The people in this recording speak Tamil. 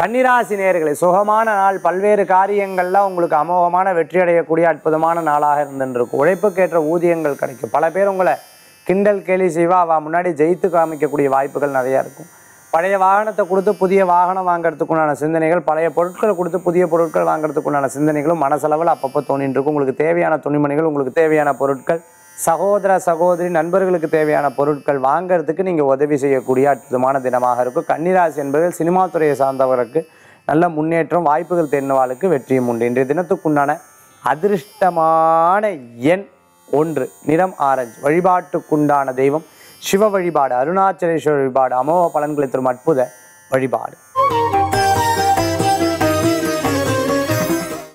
கன்னிராசி நேயர்களே சுகமான நாள் பல்வேறு காரியங்கள்ல உங்களுக்கு அமோகமான வெற்றி அடையக்கூடிய அற்புதமான நாளாக இருந்துருக்கும் உழைப்புக்கேற்ற ஊதியங்கள் கிடைக்கும் பல பேர் உங்களை கிண்டல் கேலி செய்வா அவ முன்னாடி ஜெயித்து காமிக்கக்கூடிய வாய்ப்புகள் நிறையா இருக்கும் பழைய வாகனத்தை கொடுத்து புதிய வாகனம் வாங்குறதுக்குண்டான சிந்தனைகள் பழைய பொருட்களை கொடுத்து புதிய பொருட்கள் வாங்குறதுக்குண்டான சிந்தனைகளும் மனசளவில் அப்பப்போ தோணிட்டு இருக்கும் உங்களுக்கு தேவையான துணிமணிகள் உங்களுக்கு தேவையான பொருட்கள் சகோதர சகோதரி நண்பர்களுக்கு தேவையான பொருட்கள் வாங்குறதுக்கு நீங்கள் உதவி செய்யக்கூடிய அற்புதமான தினமாக இருக்கும் கன்னிராசி என்பதில் சினிமா துறையை சார்ந்தவருக்கு நல்ல முன்னேற்றம் வாய்ப்புகள் தெரிந்தவாளுக்கு வெற்றியும் உண்டு இன்றைய தினத்துக்குண்டான அதிர்ஷ்டமான எண் ஒன்று நிறம் ஆரஞ்சு வழிபாட்டுக்குண்டான தெய்வம் சிவ வழிபாடு அருணாச்சலேஸ்வரர் வழிபாடு அமோக பலன்களை தரும் அற்புத வழிபாடு